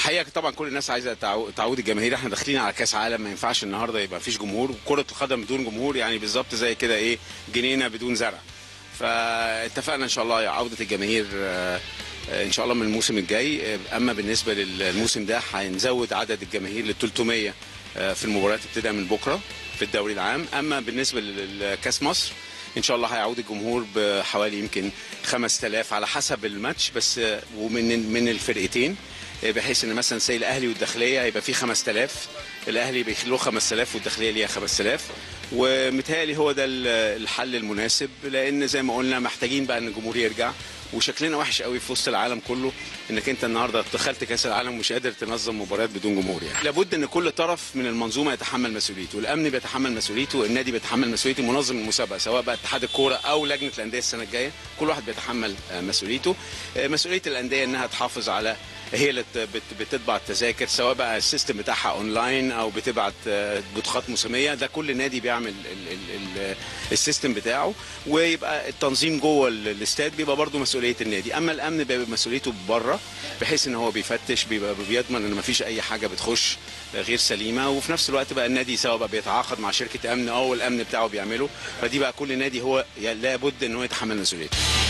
الحقيقه طبعا كل الناس عايزه تعو- تعود الجماهير احنا داخلين على كاس عالم ما ينفعش النهارده يبقى مفيش جمهور وكره القدم بدون جمهور يعني بالظبط زي كده ايه جنينه بدون زرع فاتفقنا ان شاء الله عوده الجماهير آه، آه، ان شاء الله من الموسم الجاي آه، اما بالنسبه للموسم ده هنزود عدد الجماهير لل 300 آه، في المباريات ابتداء من بكره في الدوري العام اما بالنسبه لكاس مصر ان شاء الله هيعود الجمهور بحوالي يمكن 5000 على حسب الماتش بس آه، ومن من الفرقتين آه، بحيث ان مثلا زي الاهلي والداخليه هيبقى فيه 5000 الاهلي بيخلوه 5000 والداخليه ليها 5000 ومتهيألي هو ده ال- الحل المناسب لان زي ما قلنا محتاجين بقى ان الجمهور يرجع وشكلنا وحش قوي في وسط العالم كله انك انت النهارده دخلت كاس العالم ومش قادر تنظم مباريات بدون جمهور يعني لابد ان كل طرف من المنظومه يتحمل مسؤوليته الامن بيتحمل مسؤوليته النادي بيتحمل مسؤوليته منظم المسابقه سواء بقى اتحاد الكوره او لجنه الانديه السنه الجايه كل واحد بيتحمل آه، مسؤوليته آه، مسؤوليه الانديه انها تحافظ على هي اللي بت- بت- بتطبع التذاكر سواء بقى السيستم بتاعها اونلاين او بتبعت آه، بطاقات موسميه ده كل نادي بيعمل ال- ال- ال- السيستم بتاعه ويبقى التنظيم جوه ال- الاستاد بيبقى برضه مسؤوليه النادي اما الامن بيبقى مسؤوليته بره بحيث ان هو بيفتش بيبقى بيضمن ان مفيش اي حاجه بتخش غير سليمه وفي نفس الوقت بقى النادي سواء بقى بيتعاقد مع شركه امن او الامن بتاعه بيعمله فدي بقى كل نادي هو لابد ان هو يتحمل مسؤوليته